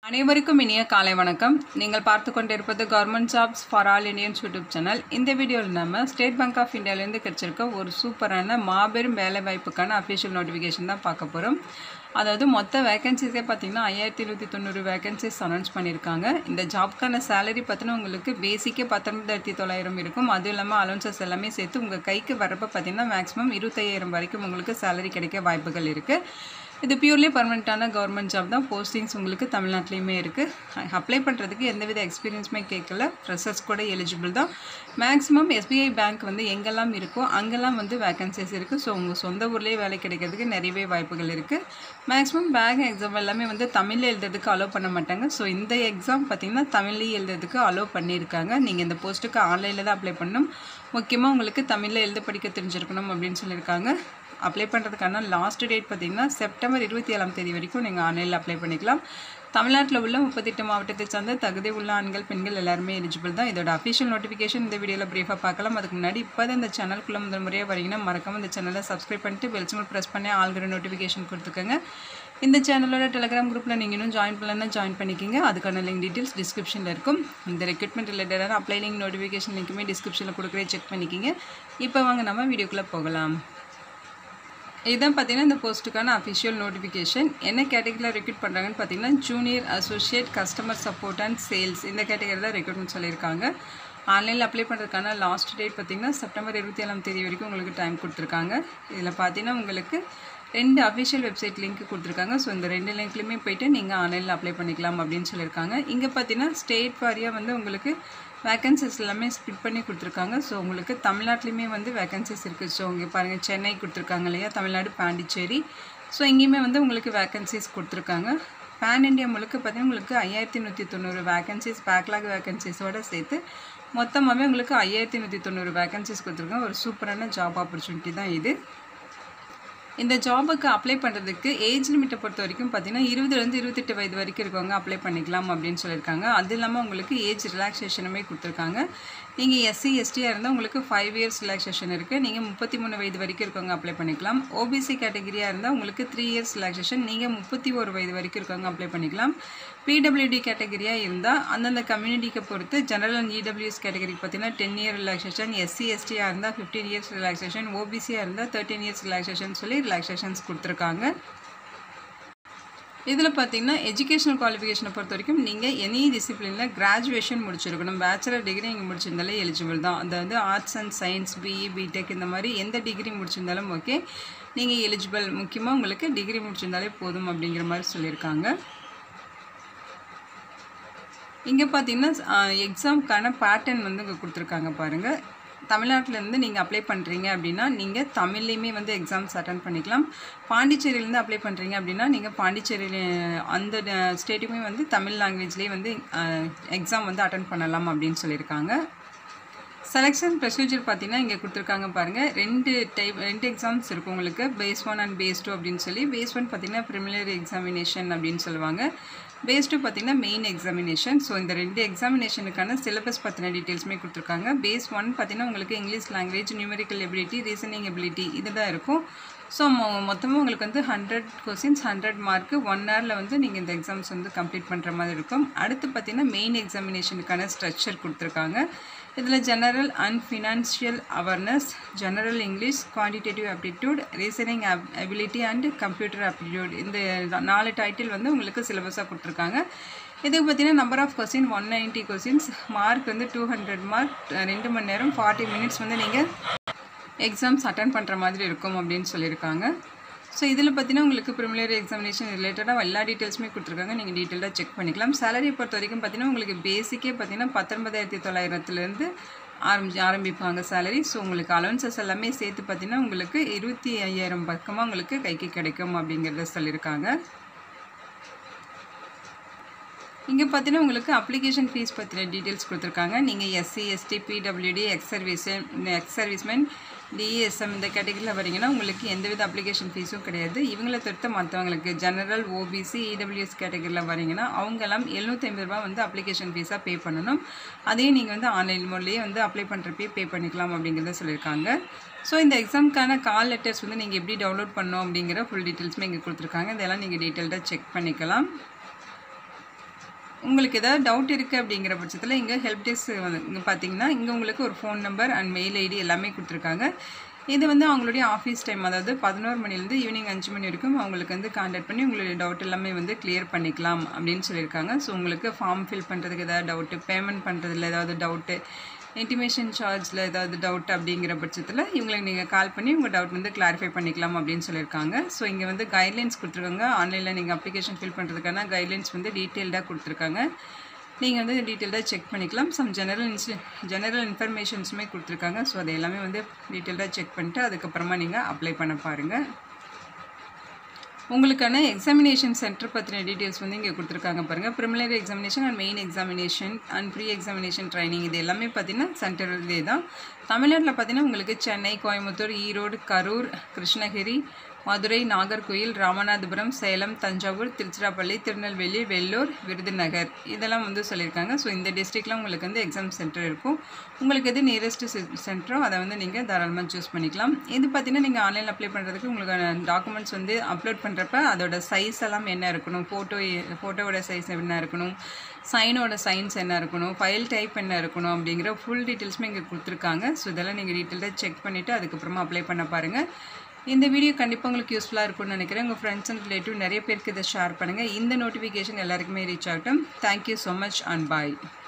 அனைவருக்கும் இனிய காலை வணக்கம் நீங்கள் பார்த்து கொண்டிருப்பது government jobs for all Indians YouTube channel இந்த வீடியோவில் நம்ம ஸ்டேட் பேங்க் ஆஃப் இந்தியாவிலேருந்து கிடைச்சிருக்க ஒரு சூப்பரான மாபெரும் வேலை வாய்ப்புக்கான அஃபிஷியல் நோட்டிஃபிகேஷன் தான் பார்க்க போகிறோம் அதாவது மொத்த வேகன்சிஸே பார்த்தீங்கன்னா ஐயாயிரத்தி இருபத்தி தொண்ணூறு வேகன்சிஸ் அனௌன்ஸ் பண்ணியிருக்காங்க இந்த ஜாப்க்கான சேலரி பார்த்தீங்கன்னா உங்களுக்கு பேசிக்கே பத்தொன்பதாயிரத்தி தொள்ளாயிரம் இருக்கும் அதுவும் இல்லாமல் அலோன்சஸ் எல்லாமே சேர்த்து உங்கள் கைக்கு வரப்போ பார்த்தீங்கன்னா மேக்ஸிமம் இருபத்தையாயிரம் வரைக்கும் உங்களுக்கு சேலரி கிடைக்க வாய்ப்புகள் இருக்குது இது பியூர்லி பர்மனெண்ட்டான கவர்மெண்ட் ஜாப் தான் போஸ்டிங்ஸ் உங்களுக்கு தமிழ்நாட்டிலையுமே இருக்குது அப்ளை பண்ணுறதுக்கு எந்தவித எக்ஸ்பீரியன்ஸுமே கேட்கல ஃப்ரெஷர்ஸ் கூட எலிஜிபிள் தான் மேக்ஸிமம் எஸ்பிஐ பேங்க் வந்து எங்கெல்லாம் இருக்கோ அங்கெல்லாம் வந்து வேகன்சிஸ் இருக்குது ஸோ உங்கள் சொந்த ஊர்லேயே வேலை கிடைக்கிறதுக்கு நிறையவே வாய்ப்புகள் இருக்குது மேக்ஸிமம் பேங்க் எக்ஸாம் எல்லாமே வந்து தமிழில் எழுதுறதுக்கு அலோவ் பண்ண மாட்டாங்க ஸோ இந்த எக்ஸாம் பார்த்திங்கன்னா தமிழ்லேயே எழுதுறதுக்கு அலோவ் பண்ணியிருக்காங்க நீங்கள் இந்த போஸ்ட்டுக்கு ஆன்லைனில் தான் அப்ளை பண்ணணும் முக்கியமாக உங்களுக்கு தமிழில் எழுத படிக்க தெரிஞ்சிருக்கணும் அப்படின்னு சொல்லியிருக்காங்க அப்ளை பண்ணுறதுக்கான லாஸ்ட் டேட் பார்த்திங்கன்னா செப்டம்பர் இருபத்தி ஏழாம் தேதி வரைக்கும் நீங்கள் ஆன்லைனில் அப்ளை பண்ணிக்கலாம் தமிழ்நாட்டில் உள்ள முப்பத்தெட்டு மாவட்டத்தை சார்ந்த தகுதி உள்ள ஆண்கள் பெண்கள் எல்லாருமே எலிஜிபிள் தான் இதோட அஃபிஷியல் நோட்டிஃபிகேஷன் இந்த வீடியோவில் ப்ரீஃபாக பார்க்கலாம் அதுக்கு முன்னாடி இப்போ தான் இந்த சேனலுக்குள்ள முதல் முறையாக வரீங்கன்னா மறக்காம இந்த சேனலை சப்ஸ்கிரைப் பண்ணிட்டு பெல் சிம்பிள் ப்ரெஸ் பண்ணி ஆல்கிற நோட்டிஃபிகேஷன் கொடுத்துக்கோங்க இந்த சேனலோட டெலிகிராம் குரூப்பில் நீங்கள் இன்னும் ஜாயின் பண்ணலன்னா ஜாயின் பண்ணிக்கிங்க அதுக்கான லிங்க் டீட்டெயில்ஸ் டிஸ்கிரிப்ஷனில் இருக்கும் இந்த ரெக்ரூட்மெண்ட் ரிலேட்டடான அப்ளை லிங்க் நோட்டிஃபிகேஷன் லிங்க்குமே டிஸ்கிரிப்ஷனில் கொடுக்குறே செக் பண்ணிக்கிங்க இப்போ வாங்க நம்ம வீடியோக்குள்ளே போகலாம் இதுதான் பார்த்தீங்கன்னா இந்த போஸ்ட்டுக்கான அஃபிஷியல் நோட்டிஃபிகேஷன் என்ன கேட்டகரியில் ரெக்ரூட் பண்ணுறாங்கன்னு பார்த்தீங்கன்னா junior associate customer support and sales இந்த கேட்டகரியில் தான் ரெக்ரூட்மெண்ட் சொல்லியிருக்காங்க ஆன்லைனில் அப்ளை பண்ணுறதுக்கான லாஸ்ட் டேட் பார்த்திங்கன்னா செப்டம்பர் இருபத்தி ஏழாம் தேதி வரைக்கும் உங்களுக்கு டைம் கொடுத்துருக்காங்க இதில் பார்த்தீங்கன்னா உங்களுக்கு ரெண்டு அஃபிஷியல் வெப்சைட் லிங்க் கொடுத்துருக்காங்க ஸோ இந்த ரெண்டு லிங்க்லையுமே போயிட்டு நீங்கள் ஆன்லைனில் அப்ளை பண்ணிக்கலாம் அப்படின்னு சொல்லியிருக்காங்க இங்கே பார்த்தீங்கன்னா ஸ்டேட் வாரியாக வந்து உங்களுக்கு வேக்கன்சிஸ் எல்லாமே ஸ்பிட் பண்ணி கொடுத்துருக்காங்க ஸோ உங்களுக்கு தமிழ்நாட்டிலையுமே வந்து வேக்கன்சிஸ் இருக்குது ஸோ இங்கே பாருங்கள் சென்னை கொடுத்துருக்காங்க இல்லையா தமிழ்நாடு பாண்டிச்சேரி ஸோ இங்கேயுமே வந்து உங்களுக்கு வேக்கன்சிஸ் கொடுத்துருக்காங்க பேன் இண்டியா முழுக்க பார்த்தீங்கன்னா உங்களுக்கு ஐயாயிரத்தி நூற்றி தொண்ணூறு வேக்கன்சிஸ் பேக்லாக் வேக்கன்சிஸோடு சேர்த்து மொத்தமாகவே உங்களுக்கு ஐயாயிரத்தி நூற்றி தொண்ணூறு வேக்கன்சிஸ் கொடுத்துருக்காங்க ஒரு சூப்பரான ஜாப் ஆப்பர்ச்சுனிட்டி தான் இது இந்த ஜாபுக்கு அப்ளை பண்ணுறதுக்கு ஏஜ் லிமிட்டை பொறுத்த வரைக்கும் பார்த்தீங்கன்னா இருபதுலேருந்து இருபத்தெட்டு வயது வரைக்கும் இருக்கவங்க அப்ளை பண்ணிக்கலாம் அப்படின்னு சொல்லியிருக்காங்க அது இல்லாமல் உங்களுக்கு ஏஜ் ரிலாக்ஸேஷனுமே கொடுத்துருக்காங்க நீங்கள் எஸ்சி எஸ்டியாக இருந்தால் உங்களுக்கு ஃபைவ் இயர்ஸ் ரிலாக்ஸேஷன் இருக்குது நீங்கள் முப்பத்தி மூணு வயது வரைக்கும் இருக்கவங்க அப்ளை பண்ணிக்கலாம் ஓபிசி கேட்டகரியாக இருந்தால் உங்களுக்கு த்ரீ இயர்ஸ் ரிலாக்ஸேஷன் நீங்கள் முப்பத்தி ஒரு வயது வரைக்கும் இருக்கவங்க அப்ளை பண்ணிக்கலாம் பிடபிள்யூடி கேட்டகரியாக இருந்தால் அந்தந்த கம்யூனிட்டிக்கு பொறுத்து ஜெனரல் அண்ட் இடபிள்யூஎஸ் கேட்டகரிக்கு பார்த்தீங்கன்னா டென் இயர் ரிலாக்ஸேஷன் எஸ்சி எஸ்டியாக இருந்தால் ஃபிஃப்டீன் இயர்ஸ் ரிலாக்ஸேஷன் ஓபிசியாக இருந்தால் தேர்ட்டின் இயர்ஸ் ரிலாக்ஸேஷன் சொல்லி ரிலாக்ஸேஷன்ஸ் கொடுத்துருக்காங்க இதில் பார்த்தீங்கன்னா எஜுகேஷனல் குவாலிஃபிகேஷனை பொறுத்த வரைக்கும் நீங்கள் எனி டிசிப்ளினில் கிராஜுவேஷன் முடிச்சிருக்கணும் பேச்சுலர் டிகிரி நீங்கள் முடிச்சிருந்தாலே எலிஜிபிள் தான் அதாவது arts and science BE BTech இந்த மாதிரி எந்த டிகிரி முடிச்சிருந்தாலும் ஓகே நீங்கள் எலிஜிபிள் முக்கியமாக உங்களுக்கு டிகிரி முடிச்சிருந்தாலே போதும் அப்படிங்கிற மாதிரி சொல்லியிருக்காங்க இங்கே பார்த்தீங்கன்னா எக்ஸாம்க்கான பேட்டர்ன் வந்து இங்கே கொடுத்துருக்காங்க பாருங்கள் தமிழ்நாட்டிலேருந்து நீங்கள் அப்ளை பண்ணுறீங்க அப்படின்னா நீங்கள் தமிழ்லேயுமே வந்து எக்ஸாம்ஸ் அட்டன் பண்ணிக்கலாம் பாண்டிச்சேரியிலேருந்து அப்ளை பண்ணுறீங்க அப்படின்னா நீங்கள் பாண்டிச்சேரியில் அந்த ஸ்டேட்டுமே வந்து தமிழ் லாங்குவேஜ்லேயே வந்து எக்ஸாம் வந்து அட்டன் பண்ணலாம் அப்படின்னு சொல்லியிருக்காங்க செலெக்ஷன் ப்ரொசீஜர் பார்த்தீங்கன்னா இங்கே கொடுத்துருக்காங்க பாருங்கள் ரெண்டு டைப் ரெண்டு எக்ஸாம்ஸ் இருக்கும் உங்களுக்கு phase one and phase two அப்படின்னு சொல்லி பேஸ் ஒன் பார்த்தீங்கன்னா ப்ரிமிலரி எக்ஸாமினேஷன் அப்படின்னு சொல்லுவாங்க பேஸ் டூ பார்த்தீங்கன்னா மெயின் எக்ஸாமினேஷன் ஸோ இந்த ரெண்டு எக்ஸாமினேஷனுக்கான சிலபஸ் பற்றின டீட்டெயில்ஸுமே கொடுத்துருக்காங்க பேஸ் ஒன் பார்த்தீங்கன்னா உங்களுக்கு English language numerical ability reasoning ability இது தான் இருக்கும் ஸோ மொ மொத்தமாக உங்களுக்கு வந்து hundred questions hundred mark one ஹவரில் வந்து நீங்கள் இந்த எக்ஸாம்ஸ் வந்து கம்ப்ளீட் பண்ணுற மாதிரி இருக்கும் அடுத்து பார்த்தீங்கன்னா மெயின் எக்ஸாமினேஷனுக்கான ஸ்ட்ரக்சர் கொடுத்துருக்காங்க இதில் general and financial awareness general English quantitative aptitude reasoning ability and computer aptitude இந்த நாலு டைட்டில் வந்து உங்களுக்கு சிலபஸாக கொடுத்துருக்காங்க இதுக்கு பார்த்தீங்கன்னா number of question one ninety questions mark வந்து டூ ஹண்ட்ரட் மார்க் ரெண்டு மணி நேரம் ஃபார்ட்டி மினிட்ஸ் வந்து நீங்கள் எக்ஸாம்ஸ் அட்டன் பண்ணுற மாதிரி இருக்கும் அப்படின்னு சொல்லியிருக்காங்க ஸோ இதில் பார்த்தீங்கன்னா உங்களுக்கு ப்ரிமிலரி எக்ஸாமினேஷன் ரிலேட்டடாக எல்லா டீட்டெயில்ஸுமே கொடுத்துருக்காங்க நீங்கள் டீட்டெயிலாக செக் பண்ணிக்கலாம் சேலரி பொறுத்த வரைக்கும் பார்த்தீங்கன்னா உங்களுக்கு பேசிக்கே பார்த்தீங்கன்னா பத்தொன்பதாயிரத்தி தொள்ளாயிரத்துலேருந்து ஆரம்பி ஆரம்பிப்பாங்க சேலரி ஸோ உங்களுக்கு அலவன்சஸ் எல்லாமே சேர்த்து பார்த்தீங்கன்னா உங்களுக்கு இருபத்தி ஐயாயிரம் பக்கமாக உங்களுக்கு கைக்கு கிடைக்கும் அப்படிங்கிறத சொல்லியிருக்காங்க இங்கே பார்த்தீங்கன்னா உங்களுக்கு அப்ளிகேஷன் ஃபீஸ் பற்றின டீட்டெயில்ஸ் கொடுத்துருக்காங்க நீங்கள் SC ST PWD ex service ex serviceman DSM இந்த கேட்டகரியில் வரீங்கன்னா உங்களுக்கு எந்தவித அப்ளிகேஷன் ஃபீஸும் கிடையாது இவங்களை தவிர்த்து மற்றவங்களுக்கு ஜெனரல் ஓபிசி இடபிள்யூஎஸ் கேட்டகரியில் வரீங்கன்னா அவங்கெல்லாம் எழுநூற்றி ஐம்பது ரூபா வந்து அப்ளிகேஷன் ஃபீஸாக பே பண்ணணும் அதையும் நீங்கள் வந்து ஆன்லைன் மூலியே வந்து அப்ளை பண்ணுறப்பே பே பண்ணிக்கலாம் அப்படிங்கிறத சொல்லியிருக்காங்க ஸோ இந்த எக்ஸாமுக்கான கால் லெட்டர்ஸ் வந்து நீங்கள் எப்படி டவுன்லோட் பண்ணணும் அப்படிங்கிற ஃபுல் டீட்டெயில்ஸுமே இங்கே கொடுத்துருக்காங்க இதெல்லாம் நீங்கள் டீட்டெயில்டாக செக் பண்ணிக்கலாம் உங்களுக்கு ஏதாவது டவுட் இருக்குது அப்படிங்கிற பட்சத்தில் இங்கே ஹெல்ப் டெஸ்க் வந்து இங்கே பார்த்தீங்கன்னா இங்கே உங்களுக்கு ஒரு phone number and mail ID எல்லாமே கொடுத்துருக்காங்க இது வந்து அவங்களுடைய ஆஃபீஸ் டைம் அதாவது பதினோரு மணிலேருந்து ஈவினிங் அஞ்சு மணி வரைக்கும் அவங்களுக்கு வந்து காண்டாக்ட் பண்ணி உங்களுடைய டவுட் எல்லாமே வந்து கிளியர் பண்ணிக்கலாம் அப்படின்னு சொல்லியிருக்காங்க ஸோ உங்களுக்கு ஃபார்ம் ஃபில் பண்ணுறதுக்கு ஏதாவது டவுட்டு பேமெண்ட் பண்ணுறதுல ஏதாவது டவுட்டு இன்டிமேஷன் சார்ஜில் ஏதாவது டவுட் அப்படிங்கிற பட்சத்தில் இவங்களுக்கு நீங்கள் கால் பண்ணி உங்கள் டவுட் வந்து கிளாரிஃபை பண்ணிக்கலாம் அப்படின்னு சொல்லியிருக்காங்க ஸோ இங்கே வந்து கைட்லைன்ஸ் கொடுத்துருக்காங்க ஆன்லைனில் நீங்கள் அப்ளிகேஷன் ஃபில் பண்ணுறதுக்கான கைட்லைன்ஸ் வந்து டீட்டெயில்டாக கொடுத்துருக்காங்க நீங்கள் வந்து டீட்டெயில்டாக செக் பண்ணிக்கலாம் சம் ஜெனரல் இன்ஸ் ஜெனரல் இன்ஃபர்மேஷன்ஸுமே கொடுத்துருக்காங்க ஸோ அது எல்லாமே வந்து டீட்டெயில்டாக செக் பண்ணிட்டு அதுக்கப்புறமா நீங்கள் அப்ளை பண்ண பாருங்கள் உங்களுக்கான எக்ஸாமினேஷன் சென்டர் பற்றின டீட்டெயில்ஸ் வந்து இங்கே கொடுத்துருக்காங்க பாருங்கள் preliminary examination and main examination and pre examination training இது எல்லாமே பார்த்தீங்கன்னா சென்டர் இதே தான் தமிழ்நாட்டில் பார்த்தீங்கன்னா உங்களுக்கு சென்னை கோயம்புத்தூர் ஈரோடு கரூர் கிருஷ்ணகிரி மதுரை நாகர்கோயில் ராமநாதபுரம் சேலம் தஞ்சாவூர் திருச்சிராப்பள்ளி திருநெல்வேலி வெள்ளூர் விருதுநகர் இதெல்லாம் வந்து சொல்லியிருக்காங்க ஸோ இந்த டிஸ்ட்ரிக்டில் உங்களுக்கு வந்து எக்ஸாம் சென்டர் இருக்கும் உங்களுக்கு எது நியரஸ்ட் சென்டரோ அதை வந்து நீங்கள் தாராளமாக சூஸ் பண்ணிக்கலாம் இது பார்த்தீங்கன்னா நீங்கள் ஆன்லைனில் அப்ளை பண்ணுறதுக்கு உங்களுக்கு டாக்குமெண்ட்ஸ் வந்து அப்லோட் பண்ணுறப்ப அதோட சைஸ் எல்லாம் என்ன இருக்கணும் ஃபோட்டோ ஃபோட்டோவோட சைஸ் என்ன இருக்கணும் சைனோட சைன்ஸ் என்ன இருக்கணும் ஃபைல் டைப் என்ன இருக்கணும் அப்படிங்கிற ஃபுல் டீட்டெயில்ஸுமே இங்கே கொடுத்துருக்காங்க ஸோ இதெல்லாம் நீங்கள் டீட்டெயில்டாக செக் பண்ணிவிட்டு அதுக்கப்புறமா அப்ளை பண்ண பாருங்கள் இந்த வீடியோ கண்டிப்பாக உங்களுக்கு யூஸ்ஃபுல்லாக இருக்கும்னு நினைக்கிறேன் உங்கள் ஃப்ரெண்ட்ஸ் அண்ட் ரிலேட்டிவ் நிறைய பேருக்கு இதை ஷேர் பண்ணுங்கள் இந்த நோட்டிஃபிகேஷன் எல்லாருக்குமே ரீச் ஆகட்டும் thank you so much and bye